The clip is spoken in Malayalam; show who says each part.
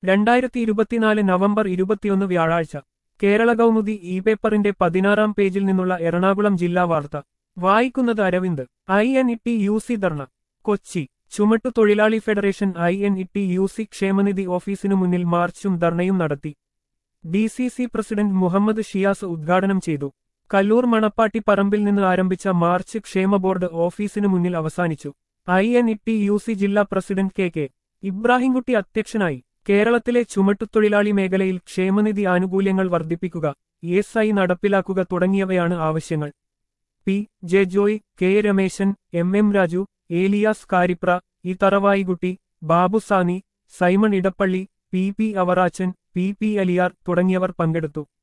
Speaker 1: രണ്ടായിരത്തി ഇരുപത്തിനാല് നവംബർ ഇരുപത്തിയൊന്ന് വ്യാഴാഴ്ച കേരള കൗമുദി ഇ പേപ്പറിന്റെ പതിനാറാം പേജിൽ നിന്നുള്ള എറണാകുളം ജില്ലാ വാർത്ത വായിക്കുന്നത് Aravind I N E T U C ധർണ കൊച്ചി ചുമട്ടു തൊഴിലാളി federation I N E T U C ക്ഷേമനിധി ഓഫീസിനു മുന്നിൽ മാർച്ചും ധർണയും നടത്തി D C C president Muhammad Shiyas ഉദ്ഘാടനം ചെയ്തു കല്ലൂർ മണപ്പാട്ടി പറമ്പിൽ നിന്ന് ആരംഭിച്ച മാർച്ച് ക്ഷേമ ബോർഡ് ഓഫീസിനു മുന്നിൽ അവസാനിച്ചു I N E T U സി ജില്ലാ പ്രസിഡന്റ് കെ കെ ഇബ്രാഹിംകുട്ടി അധ്യക്ഷനായി കേരളത്തിലെ ചുമട്ടുതൊഴിലാളി മേഖലയിൽ ക്ഷേമനിധി ആനുകൂല്യങ്ങൾ വർദ്ധിപ്പിക്കുക എസ് ഐ നടപ്പിലാക്കുക തുടങ്ങിയവയാണ് ആവശ്യങ്ങൾ P J Joy K Rameshan M M Raju Elias Karipra E Tharavayikutty Babu Sani Simon Edappally P P Avarachan P P Aliyar തുടങ്ങിയവർ പങ്കെടുത്തു